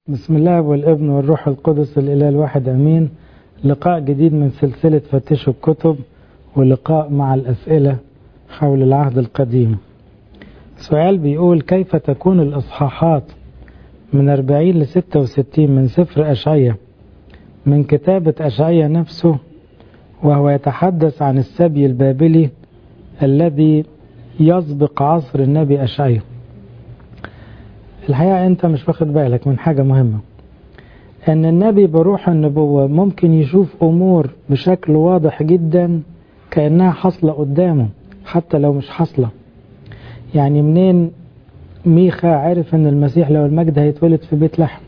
بسم الله والابن والروح القدس الإله الواحد أمين لقاء جديد من سلسلة فتشوا الكتب ولقاء مع الأسئلة حول العهد القديم سؤال بيقول كيف تكون الإصحاحات من 40 ل 66 من سفر أشعية من كتابة أشعية نفسه وهو يتحدث عن السبي البابلي الذي يسبق عصر النبي أشعية الحقيقة أنت مش واخد بالك من حاجة مهمة أن النبي بروح النبوة ممكن يشوف أمور بشكل واضح جدا كأنها حصلة قدامه حتى لو مش حصلة يعني منين ميخا عرف أن المسيح لو المجد هيتولد في بيت لحم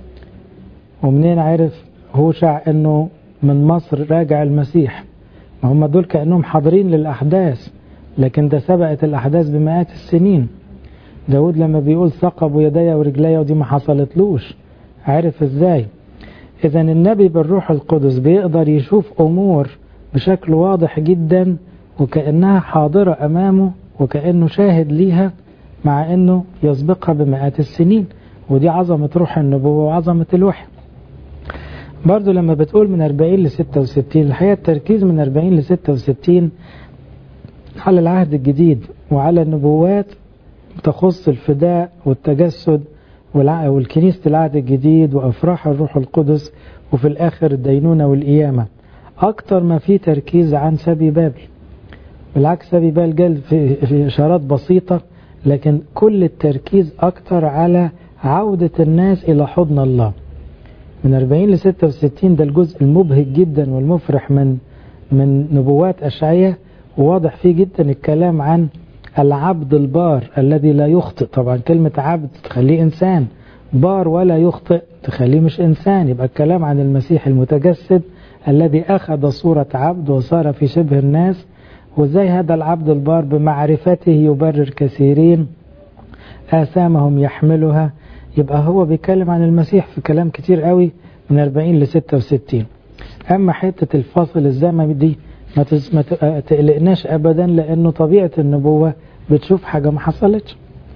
ومنين عرف هوشع أنه من مصر راجع المسيح ما هم دول كأنهم حاضرين للأحداث لكن ده سبقت الأحداث بمئات السنين داود لما بيقول ثقبوا يدي ورجلي ودي ما حصلتلوش عارف ازاي اذا النبي بالروح القدس بيقدر يشوف امور بشكل واضح جدا وكأنها حاضرة امامه وكأنه شاهد ليها مع انه يسبقها بمئات السنين ودي عظمة روح النبوة وعظمة الوحي برضو لما بتقول من 40 ل 66 الحقيقة التركيز من 40 ل 66 على العهد الجديد وعلى النبوات تخص الفداء والتجسد والكنيسة العهد الجديد وأفراح الروح القدس وفي الآخر الدينونة والقيامة أكتر ما في تركيز عن سبي بابل بالعكس سبي بابل جال في, في إشارات بسيطة لكن كل التركيز أكتر على عودة الناس إلى حضن الله من 40 ل 66 ده الجزء المبهج جدا والمفرح من من نبوات أشعية وواضح فيه جدا الكلام عن العبد البار الذي لا يخطئ طبعا كلمة عبد تخليه إنسان بار ولا يخطئ تخليه مش إنسان يبقى الكلام عن المسيح المتجسد الذي أخذ صورة عبد وصار في شبه الناس وزي هذا العبد البار بمعرفته يبرر كثيرين آثامهم يحملها يبقى هو بيتكلم عن المسيح في كلام كتير قوي من 40 ل 66 أما حتة الفاصل الزمني دي ما تقلقناش ابدا لانه طبيعه النبوه بتشوف حاجه ما حصلتش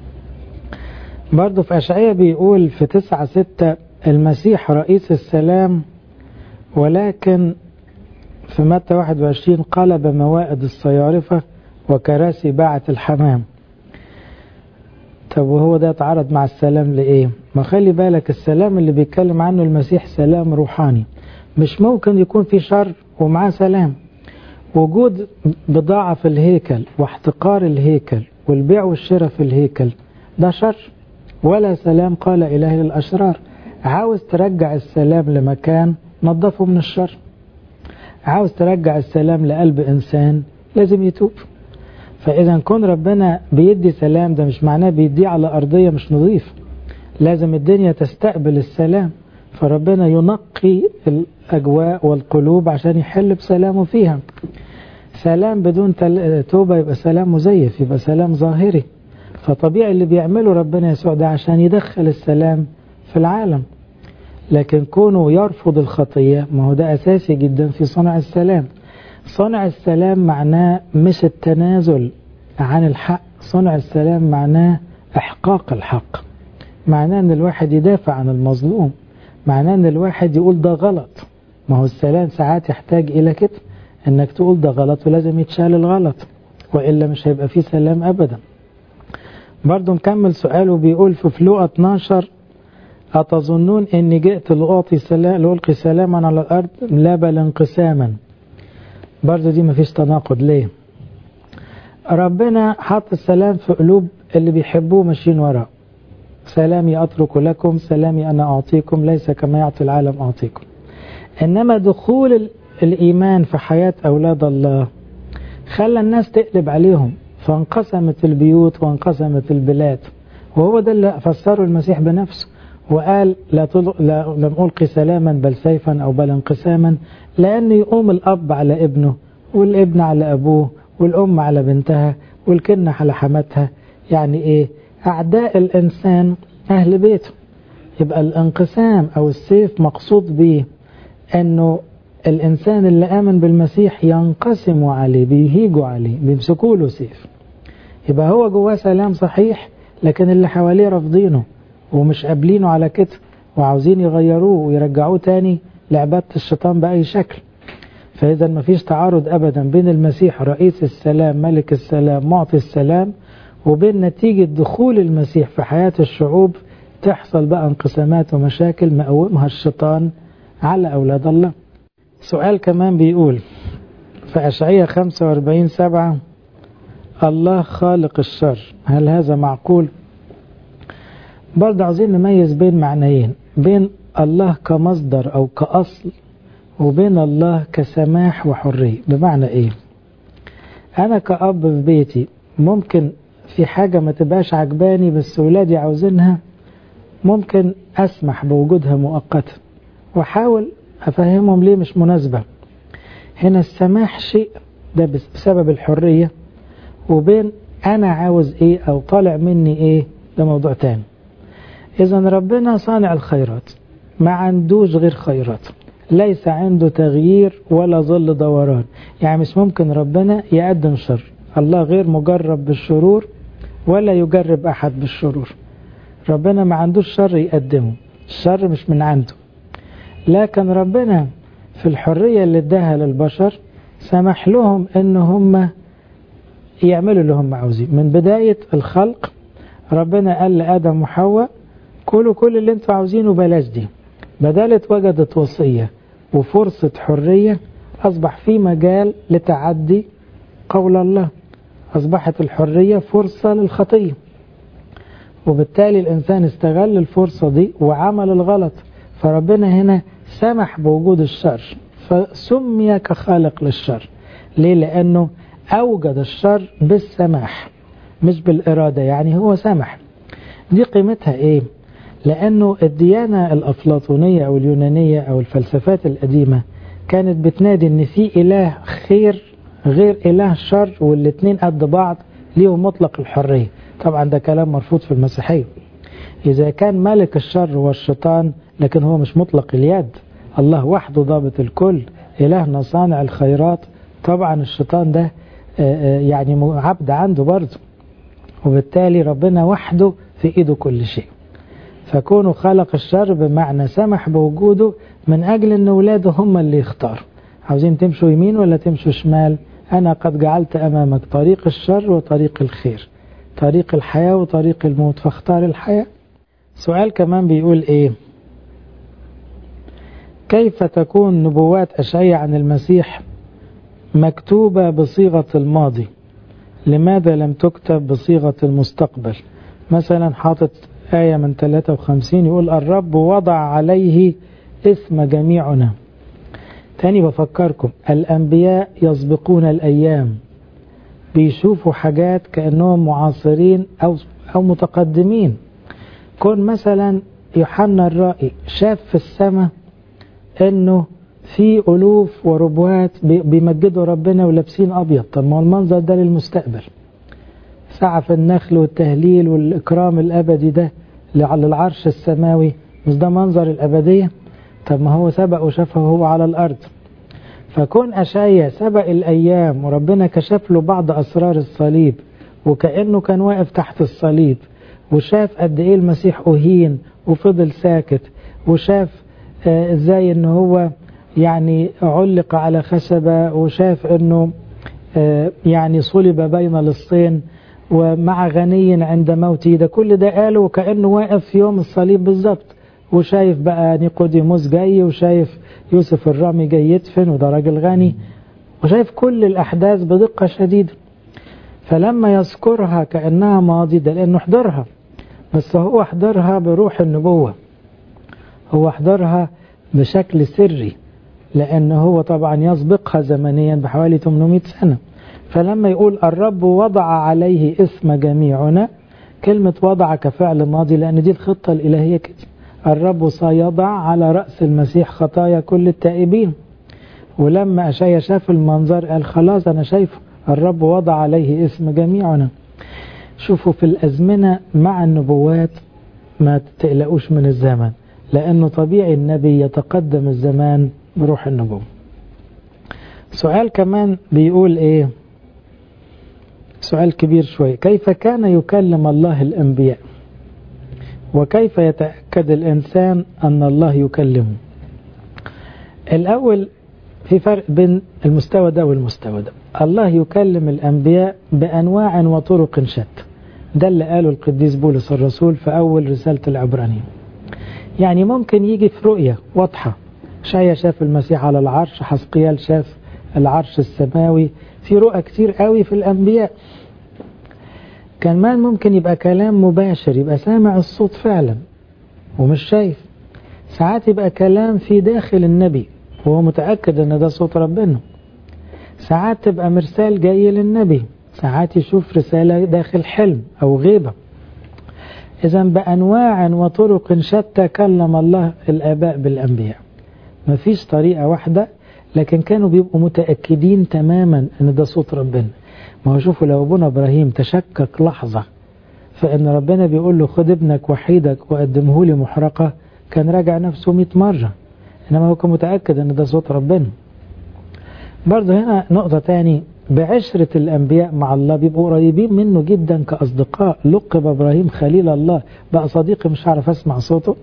برضه في اشعياء بيقول في تسعة ستة المسيح رئيس السلام ولكن في متى 21 قلب موائد الصيارفة وكراسي باعة الحمام طب وهو ده يتعارض مع السلام لإيه ما خلي بالك السلام اللي بيتكلم عنه المسيح سلام روحاني مش ممكن يكون في شر ومعاه سلام وجود بضاعة في الهيكل واحتقار الهيكل والبيع والشراء في الهيكل ده شر ولا سلام قال إله للأشرار عاوز ترجع السلام لمكان نظفه من الشر عاوز ترجع السلام لقلب إنسان لازم يتوب فإذا كون ربنا بيدي سلام ده مش معناه بيديه على أرضية مش نظيف لازم الدنيا تستقبل السلام فربنا ينقي الأجواء والقلوب عشان يحل بسلامه فيها سلام بدون توبة يبقى سلام مزيف يبقى سلام ظاهري فطبيعي اللي بيعمله ربنا يسوع ده عشان يدخل السلام في العالم لكن كونه يرفض الخطية ما هو ده أساسي جدا في صنع السلام صنع السلام معناه مش التنازل عن الحق صنع السلام معناه إحقاق الحق معناه أن الواحد يدافع عن المظلوم معناه أن الواحد يقول ده غلط ما هو السلام ساعات يحتاج إلى كده انك تقول ده غلط ولازم يتشال الغلط وإلا مش هيبقى فيه سلام أبدا برضو مكمل سؤاله بيقول في فلوقة 12 أتظنون أني جئت لأعطي سلام لألقي سلاما على الأرض لا بل انقساما برضو دي مفيش تناقض ليه ربنا حط السلام في قلوب اللي بيحبوه ماشيين وراه سلامي أترك لكم سلامي أنا أعطيكم ليس كما يعطي العالم أعطيكم إنما دخول الإيمان في حياة أولاد الله خلى الناس تقلب عليهم فانقسمت البيوت وانقسمت البلاد وهو ده اللي فسره المسيح بنفسه وقال لا, تل... لا لم ألقي سلاما بل سيفا أو بل انقساما لأن يقوم الأب على ابنه والابن على أبوه والأم على بنتها والكنة على حماتها يعني إيه أعداء الإنسان أهل بيته يبقى الانقسام أو السيف مقصود به أنه الإنسان اللي آمن بالمسيح ينقسم عليه بيهيجوا عليه بيمسكوا له سيف يبقى هو جواه سلام صحيح لكن اللي حواليه رافضينه ومش قابلينه على كده وعاوزين يغيروه ويرجعوه تاني لعبادة الشيطان بأي شكل فإذا ما فيش تعارض أبدا بين المسيح رئيس السلام ملك السلام معطي السلام وبين نتيجة دخول المسيح في حياة الشعوب تحصل بقى انقسامات ومشاكل مقومها الشيطان على أولاد الله سؤال كمان بيقول في أشعية 45 سبعة الله خالق الشر هل هذا معقول برضه عاوزين نميز بين معنيين بين الله كمصدر أو كأصل وبين الله كسماح وحرية بمعنى إيه أنا كأب في بيتي ممكن في حاجة ما تبقاش عجباني بس ولادي عاوزينها ممكن أسمح بوجودها مؤقتا وأحاول أفهمهم ليه مش مناسبة هنا السماح شيء ده بسبب الحرية وبين أنا عاوز إيه أو طالع مني إيه ده موضوع تاني إذا ربنا صانع الخيرات ما عندوش غير خيرات ليس عنده تغيير ولا ظل دوران يعني مش ممكن ربنا يقدم شر الله غير مجرب بالشرور ولا يجرب أحد بالشرور ربنا ما عندوش شر يقدمه الشر مش من عنده لكن ربنا في الحرية اللي اداها للبشر سمح لهم ان هم يعملوا اللي هم عاوزين من بداية الخلق ربنا قال لآدم وحواء كلوا كل اللي انتوا عاوزينه بلاش دي بدالت وجدت وصية وفرصة حرية أصبح في مجال لتعدي قول الله أصبحت الحرية فرصة للخطية وبالتالي الإنسان استغل الفرصة دي وعمل الغلط فربنا هنا سمح بوجود الشر فسمي كخالق للشر ليه لأنه أوجد الشر بالسماح مش بالإرادة يعني هو سمح دي قيمتها إيه لأنه الديانة الأفلاطونية أو اليونانية أو الفلسفات القديمة كانت بتنادي إن في إله خير غير إله شر والاتنين قد بعض ليهم مطلق الحرية طبعا ده كلام مرفوض في المسيحية إذا كان ملك الشر هو الشيطان لكن هو مش مطلق اليد الله وحده ضابط الكل إلهنا صانع الخيرات طبعا الشيطان ده يعني عبد عنده برضه وبالتالي ربنا وحده في إيده كل شيء فكونه خلق الشر بمعنى سمح بوجوده من أجل أن ولاده هم اللي يختاروا عاوزين تمشوا يمين ولا تمشوا شمال أنا قد جعلت أمامك طريق الشر وطريق الخير طريق الحياة وطريق الموت فاختار الحياة سؤال كمان بيقول إيه كيف تكون نبوات أشعية عن المسيح مكتوبة بصيغة الماضي لماذا لم تكتب بصيغة المستقبل مثلا حاطط آية من 53 يقول الرب وضع عليه اسم جميعنا تاني بفكركم الأنبياء يسبقون الأيام بيشوفوا حاجات كأنهم معاصرين أو, أو متقدمين كون مثلا يوحنا الرائي شاف في السماء انه في ألوف وربوات بيمجدوا ربنا ولابسين أبيض طب ما هو المنظر ده للمستقبل سعف النخل والتهليل والإكرام الأبدي ده على العرش السماوي مش ده منظر الأبدية طب ما هو سبق وشافه هو على الأرض فكون أشعيا سبق الأيام وربنا كشف له بعض أسرار الصليب وكأنه كان واقف تحت الصليب وشاف قد إيه المسيح أهين وفضل ساكت وشاف آه إزاي إن هو يعني علق على خشبة وشاف إنه آه يعني صلب بين لصين ومع غني عند موته ده كل ده قاله وكأنه واقف في يوم الصليب بالظبط وشايف بقى نيقوديموس جاي وشايف يوسف الرامي جاي يدفن وده راجل غني وشايف كل الأحداث بدقة شديدة فلما يذكرها كأنها ماضي ده لأنه حضرها بس هو حضرها بروح النبوة هو حضرها بشكل سري لأن هو طبعا يسبقها زمنيا بحوالي 800 سنة فلما يقول الرب وضع عليه اسم جميعنا كلمة وضع كفعل ماضي لأن دي الخطة الإلهية كده الرب سيضع على رأس المسيح خطايا كل التائبين ولما أشيا شاف المنظر قال خلاص أنا شايفه الرب وضع عليه اسم جميعنا شوفوا في الأزمنة مع النبوات ما تقلقوش من الزمن لأنه طبيعي النبي يتقدم الزمان بروح النبوة سؤال كمان بيقول ايه سؤال كبير شوي كيف كان يكلم الله الأنبياء وكيف يتأكد الإنسان أن الله يكلمه الأول في فرق بين المستوى ده والمستوى ده الله يكلم الأنبياء بأنواع وطرق شتى ده اللي قاله القديس بولس الرسول في أول رسالة العبرانيين يعني ممكن يجي في رؤية واضحة شاية شاف المسيح على العرش حسقيال شاف العرش السماوي في رؤى كتير قوي في الأنبياء كمان ممكن يبقى كلام مباشر يبقى سامع الصوت فعلا ومش شايف ساعات يبقى كلام في داخل النبي وهو متأكد ان ده صوت ربنا ساعات تبقى مرسال جاي للنبي ساعات يشوف رسالة داخل حلم أو غيبة إذا بأنواع وطرق شتى كلم الله الآباء بالأنبياء مفيش طريقة واحدة لكن كانوا بيبقوا متأكدين تماما ان ده صوت ربنا ما هو شوفوا لو ابونا ابراهيم تشكك لحظة فان ربنا بيقول له خد ابنك وحيدك وقدمه لي محرقة كان راجع نفسه 100 مرة انما هو كان متأكد ان ده صوت ربنا برضه هنا نقطة تاني بعشرة الأنبياء مع الله بيبقوا قريبين منه جدا كأصدقاء لقب إبراهيم خليل الله بقى صديقي مش عارف أسمع صوته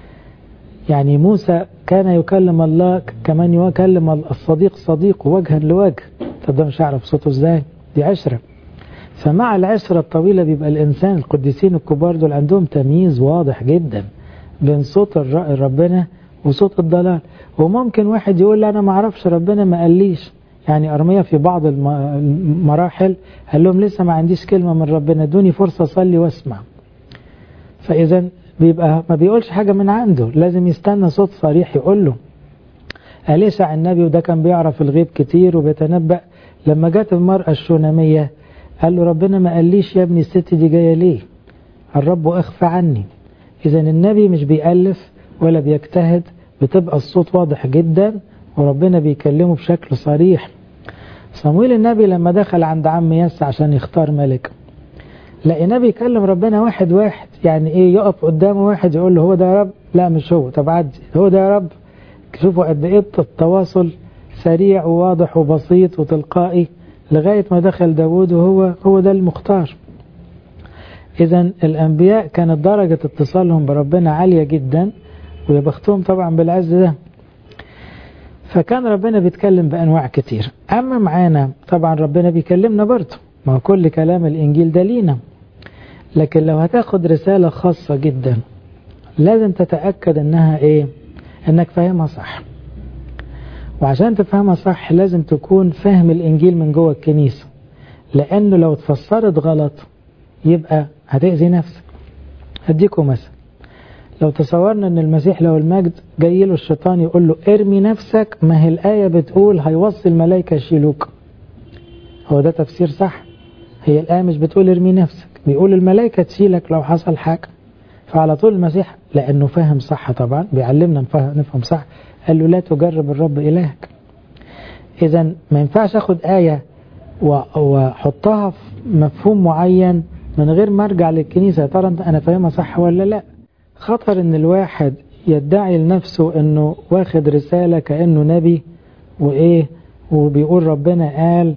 يعني موسى كان يكلم الله كمان يكلم الصديق صديقه وجها لوجه طب ده مش هعرف صوته ازاي دي عشرة فمع العشرة الطويلة بيبقى الإنسان القديسين الكبار دول عندهم تمييز واضح جدا بين صوت ربنا وصوت الضلال وممكن واحد يقول أنا ما اعرفش ربنا ما قاليش يعني أرمية في بعض المراحل قال لهم لسه ما عنديش كلمة من ربنا دوني فرصة أصلي واسمع فإذا بيبقى ما بيقولش حاجة من عنده لازم يستنى صوت صريح يقول له أليسع النبي وده كان بيعرف الغيب كتير وبيتنبأ لما جت المرأة الشونامية قال له ربنا ما قاليش يا ابني الست دي جاية ليه الرب أخفى عني إذا النبي مش بيألف ولا بيجتهد بتبقى الصوت واضح جدا وربنا بيكلمه بشكل صريح صمويل النبي لما دخل عند عم يس عشان يختار ملك لقيناه بيكلم ربنا واحد واحد يعني ايه يقف قدامه واحد يقول له هو ده يا رب لا مش هو طب عدي هو ده يا رب شوفوا قد ايه التواصل سريع وواضح وبسيط وتلقائي لغاية ما دخل داود وهو هو ده المختار إذا الأنبياء كانت درجة اتصالهم بربنا عالية جدا ويبختهم طبعا بالعز ده فكان ربنا بيتكلم بأنواع كتير أما معانا طبعا ربنا بيكلمنا برضه ما هو كل كلام الإنجيل ده لينا لكن لو هتاخد رسالة خاصة جدا لازم تتأكد انها ايه انك فاهمها صح وعشان تفهمها صح لازم تكون فاهم الانجيل من جوه الكنيسة لانه لو اتفسرت غلط يبقى هتأذي نفسك هديكم مثلا لو تصورنا ان المسيح لو المجد جاي له الشيطان يقول له ارمي نفسك ما هي الآية بتقول هيوصي الملائكة يشيلوك هو ده تفسير صح هي الآية مش بتقول ارمي نفسك بيقول الملائكة تشيلك لو حصل حاجة فعلى طول المسيح لأنه فاهم صح طبعا بيعلمنا نفهم صح قال له لا تجرب الرب إلهك إذا ما ينفعش أخد آية وأحطها في مفهوم معين من غير ما أرجع للكنيسة يا ترى أنا فاهمها صح ولا لا خطر إن الواحد يدعي لنفسه إنه واخد رسالة كأنه نبي وإيه وبيقول ربنا قال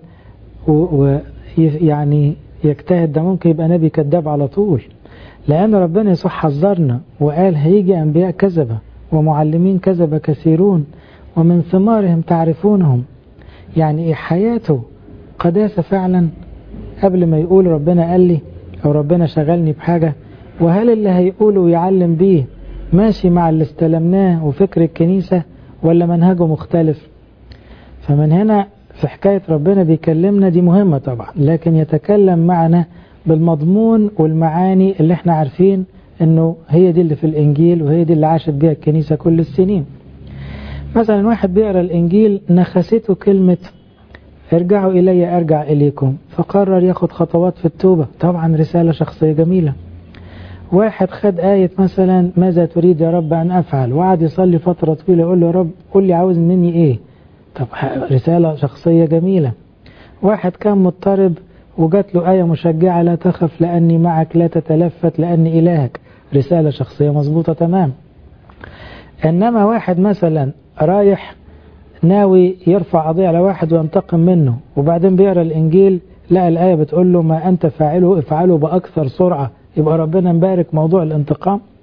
ويعني يجتهد ده ممكن يبقى نبي كذاب على طول لأن ربنا يسوع حذرنا وقال هيجي أنبياء كذبة ومعلمين كذبة كثيرون ومن ثمارهم تعرفونهم يعني إيه حياته قداسة فعلا قبل ما يقول ربنا قال لي أو ربنا شغلني بحاجة وهل اللي هيقوله ويعلم بيه ماشي مع اللي استلمناه وفكر الكنيسة ولا منهجه مختلف فمن هنا في حكاية ربنا بيكلمنا دي مهمة طبعا لكن يتكلم معنا بالمضمون والمعاني اللي احنا عارفين انه هي دي اللي في الانجيل وهي دي اللي عاشت بيها الكنيسة كل السنين مثلا واحد بيقرا الانجيل نخسته كلمة ارجعوا الي ارجع اليكم فقرر ياخد خطوات في التوبة طبعا رسالة شخصية جميلة واحد خد آية مثلا ماذا تريد يا رب أن أفعل وقعد يصلي فترة طويلة يقول له يا رب قول لي عاوز مني إيه طب رسالة شخصية جميلة واحد كان مضطرب وجات له آية مشجعة لا تخف لأني معك لا تتلفت لأني إلهك رسالة شخصية مظبوطة تمام إنما واحد مثلا رايح ناوي يرفع قضية على واحد وينتقم منه وبعدين بيقرا الإنجيل لقى الآية بتقول له ما أنت فاعله افعله بأكثر سرعة يبقى ربنا مبارك موضوع الانتقام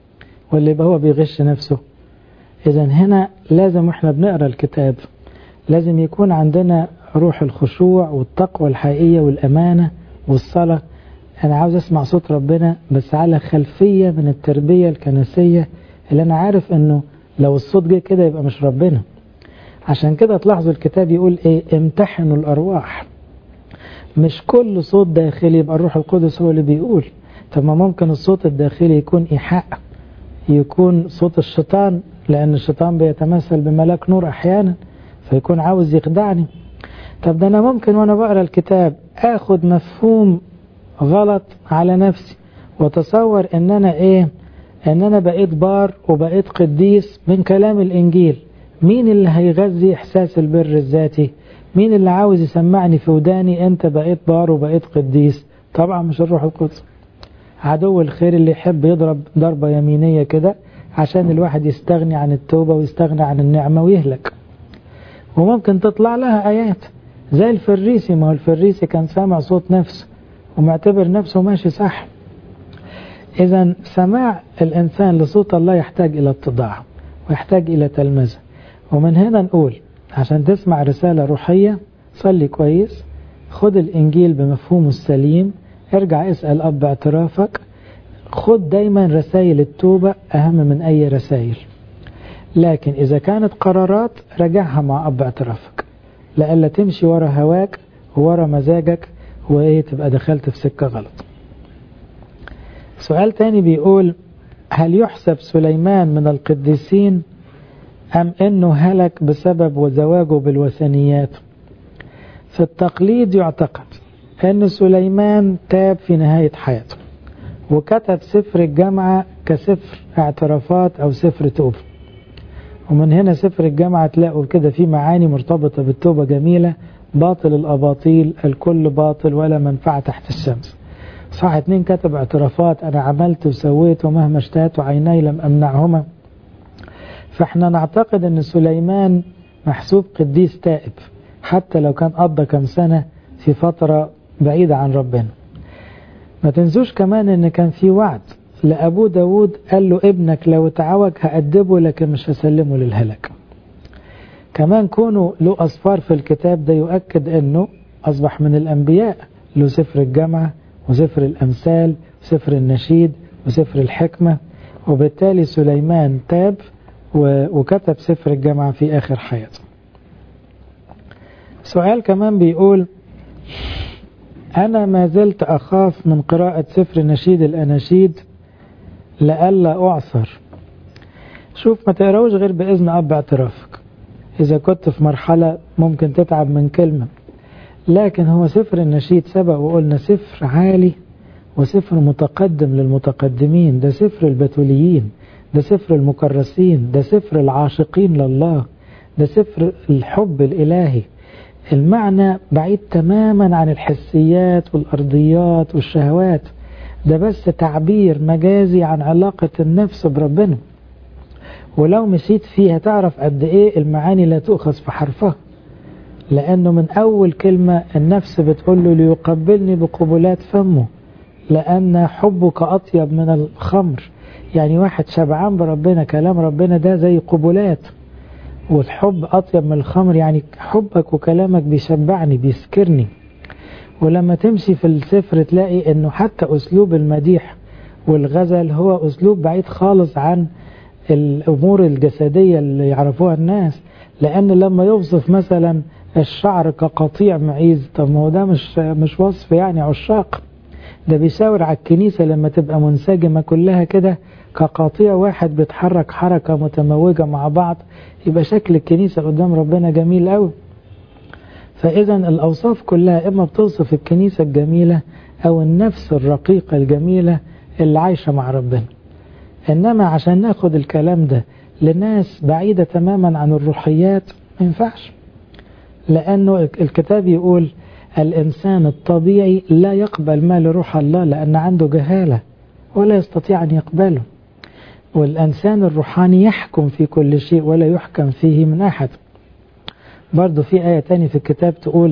ولا يبقى هو بيغش نفسه إذا هنا لازم إحنا بنقرأ الكتاب لازم يكون عندنا روح الخشوع والتقوى الحقيقية والأمانة والصلاة أنا عاوز أسمع صوت ربنا بس على خلفية من التربية الكنسية اللي أنا عارف إنه لو الصوت جه كده يبقى مش ربنا عشان كده تلاحظوا الكتاب يقول إيه امتحنوا الأرواح مش كل صوت داخلي يبقى الروح القدس هو اللي بيقول طب ما ممكن الصوت الداخلي يكون إيحاء يكون صوت الشيطان لأن الشيطان بيتمثل بملاك نور أحيانا فيكون عاوز يخدعني طب ده أنا ممكن وأنا بقرأ الكتاب آخد مفهوم غلط على نفسي وتصور ان انا ايه ان انا بقيت بار وبقيت قديس من كلام الانجيل مين اللي هيغذي احساس البر الذاتي مين اللي عاوز يسمعني في وداني انت بقيت بار وبقيت قديس طبعا مش الروح القدس عدو الخير اللي يحب يضرب ضربة يمينية كده عشان الواحد يستغني عن التوبة ويستغني عن النعمة ويهلك وممكن تطلع لها آيات زي الفريسي ما هو الفريسي كان سامع صوت نفسه ومعتبر نفسه ماشي صح إذا سماع الإنسان لصوت الله يحتاج إلى اتضاع ويحتاج إلى تلمذة ومن هنا نقول عشان تسمع رسالة روحية صلي كويس خد الإنجيل بمفهومه السليم ارجع اسأل أب اعترافك خد دايما رسائل التوبة أهم من أي رسائل لكن إذا كانت قرارات رجعها مع أب اعترافك لألا تمشي ورا هواك وورا مزاجك وإيه تبقى دخلت في سكة غلط سؤال تاني بيقول هل يحسب سليمان من القديسين أم أنه هلك بسبب زواجه بالوثنيات في التقليد يعتقد أن سليمان تاب في نهاية حياته وكتب سفر الجامعة كسفر اعترافات أو سفر توبة ومن هنا سفر الجامعة تلاقوا كده في معاني مرتبطة بالتوبة جميلة باطل الأباطيل الكل باطل ولا منفعة تحت الشمس صح اتنين كتب اعترافات أنا عملت وسويت ومهما اشتهت عيني لم أمنعهما فاحنا نعتقد أن سليمان محسوب قديس تائب حتى لو كان قضى كم سنة في فترة بعيدة عن ربنا ما تنسوش كمان ان كان في وعد لأبو داود قال له ابنك لو اتعوج هأدبه لكن مش هسلمه للهلك كمان كونه له أصفار في الكتاب ده يؤكد أنه أصبح من الأنبياء له سفر الجامعة وسفر الأمثال وسفر النشيد وسفر الحكمة وبالتالي سليمان تاب وكتب سفر الجامعة في آخر حياته سؤال كمان بيقول أنا ما زلت أخاف من قراءة سفر نشيد الأناشيد لألا أعصر شوف ما تقراوش غير بإذن أب اعترافك إذا كنت في مرحلة ممكن تتعب من كلمة لكن هو سفر النشيد سبق وقلنا سفر عالي وسفر متقدم للمتقدمين ده سفر البتوليين ده سفر المكرسين ده سفر العاشقين لله ده سفر الحب الإلهي المعنى بعيد تماما عن الحسيات والأرضيات والشهوات ده بس تعبير مجازي عن علاقة النفس بربنا ولو مشيت فيها تعرف قد ايه المعاني لا تؤخذ في حرفها لأنه من أول كلمة النفس بتقول له ليقبلني بقبلات فمه لأن حبك أطيب من الخمر يعني واحد شبعان بربنا كلام ربنا ده زي قبلات والحب أطيب من الخمر يعني حبك وكلامك بيشبعني بيسكرني ولما تمشي في السفر تلاقي انه حتى اسلوب المديح والغزل هو اسلوب بعيد خالص عن الامور الجسدية اللي يعرفوها الناس لان لما يوصف مثلا الشعر كقطيع معيز طب ما هو ده مش مش وصف يعني عشاق ده بيشاور على الكنيسة لما تبقى منسجمة كلها كده كقطيع واحد بيتحرك حركة متموجة مع بعض يبقى شكل الكنيسة قدام ربنا جميل قوي فإذا الأوصاف كلها إما بتوصف الكنيسة الجميلة أو النفس الرقيقة الجميلة اللي عايشة مع ربنا إنما عشان ناخد الكلام ده لناس بعيدة تماما عن الروحيات ما ينفعش لأنه الكتاب يقول الإنسان الطبيعي لا يقبل ما لروح الله لأن عنده جهالة ولا يستطيع أن يقبله والإنسان الروحاني يحكم في كل شيء ولا يحكم فيه من أحد برضو في آية تانية في الكتاب تقول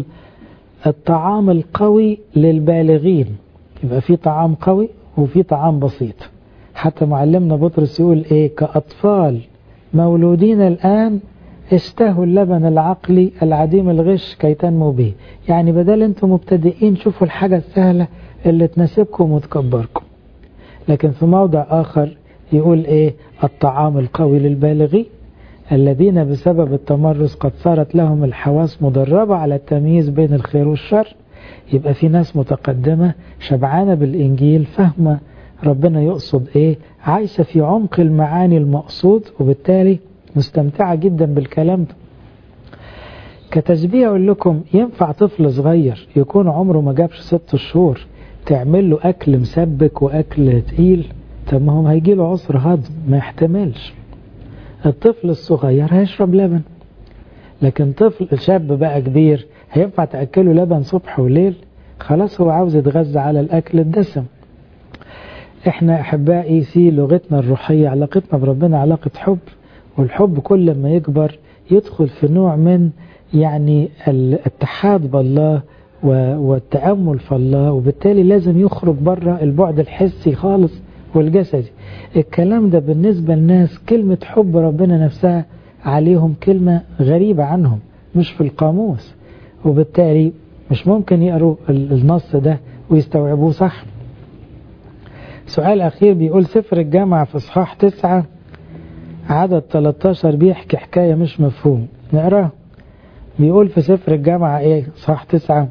الطعام القوي للبالغين يبقى في طعام قوي وفي طعام بسيط حتى معلمنا بطرس يقول ايه كأطفال مولودين الآن اشتهوا اللبن العقلي العديم الغش كي تنمو به يعني بدل انتم مبتدئين شوفوا الحاجة السهلة اللي تناسبكم وتكبركم لكن في موضع آخر يقول ايه الطعام القوي للبالغين الذين بسبب التمرس قد صارت لهم الحواس مدربة على التمييز بين الخير والشر يبقى في ناس متقدمة شبعانة بالإنجيل فاهمة ربنا يقصد ايه عايشة في عمق المعاني المقصود وبالتالي مستمتعة جدا بالكلام ده كتشبيه أقول لكم ينفع طفل صغير يكون عمره ما جابش ست شهور تعمل له أكل مسبك وأكل تقيل طب ما هو هيجي له عسر هضم ما يحتملش الطفل الصغير هيشرب لبن لكن طفل شاب بقى كبير هينفع تأكله لبن صبح وليل خلاص هو عاوز يتغذى على الأكل الدسم احنا أحبائي في لغتنا الروحية علاقتنا بربنا علاقة حب والحب كل ما يكبر يدخل في نوع من يعني الاتحاد بالله والتأمل في الله وبالتالي لازم يخرج بره البعد الحسي خالص والجسدي الكلام ده بالنسبة للناس كلمة حب ربنا نفسها عليهم كلمة غريبة عنهم مش في القاموس وبالتالي مش ممكن يقروا النص ده ويستوعبوه صح سؤال أخير بيقول سفر الجامعة في إصحاح تسعة عدد 13 بيحكي حكاية مش مفهوم نقراه بيقول في سفر الجامعة ايه صح تسعة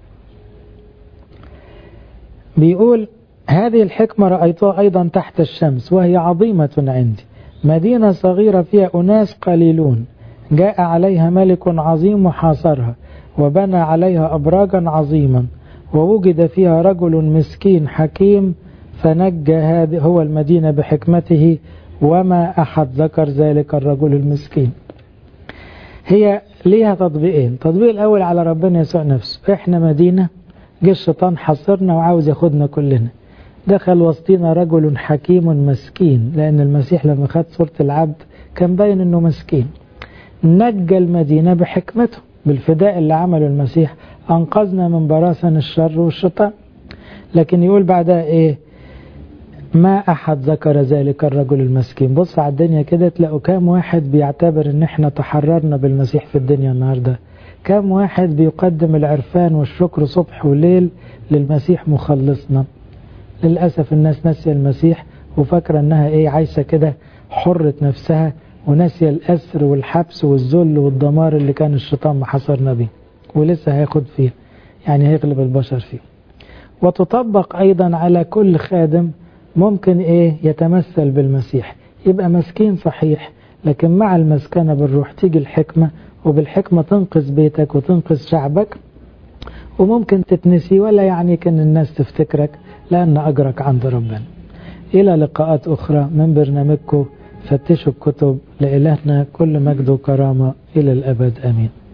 بيقول هذه الحكمة رأيتها أيضا تحت الشمس وهي عظيمة عندي مدينة صغيرة فيها أناس قليلون جاء عليها ملك عظيم وحاصرها وبنى عليها أبراجا عظيما ووجد فيها رجل مسكين حكيم فنجى هذه هو المدينة بحكمته وما أحد ذكر ذلك الرجل المسكين هي ليها تطبيقين تطبيق الأول على ربنا يسوع نفسه إحنا مدينة جه الشيطان حصرنا وعاوز ياخدنا كلنا دخل وسطينا رجل حكيم مسكين لأن المسيح لما خد صورة العبد كان باين أنه مسكين نجى المدينة بحكمته بالفداء اللي عمله المسيح أنقذنا من براسن الشر والشيطان لكن يقول بعدها إيه ما أحد ذكر ذلك الرجل المسكين بص على الدنيا كده تلاقوا كام واحد بيعتبر ان احنا تحررنا بالمسيح في الدنيا النهاردة كام واحد بيقدم العرفان والشكر صبح وليل للمسيح مخلصنا للأسف الناس ناسية المسيح وفاكرة انها ايه عايشة كده حرة نفسها وناسية الأسر والحبس والذل والدمار اللي كان الشيطان محصرنا بيه ولسه هياخد فيه يعني هيغلب البشر فيه وتطبق أيضا على كل خادم ممكن ايه يتمثل بالمسيح يبقى مسكين صحيح لكن مع المسكنة بالروح تيجي الحكمة وبالحكمة تنقذ بيتك وتنقذ شعبك وممكن تتنسي ولا يعني كان الناس تفتكرك لأن أجرك عند ربنا إلى لقاءات أخرى من برنامجكم فتشوا الكتب لإلهنا كل مجد وكرامة إلى الأبد أمين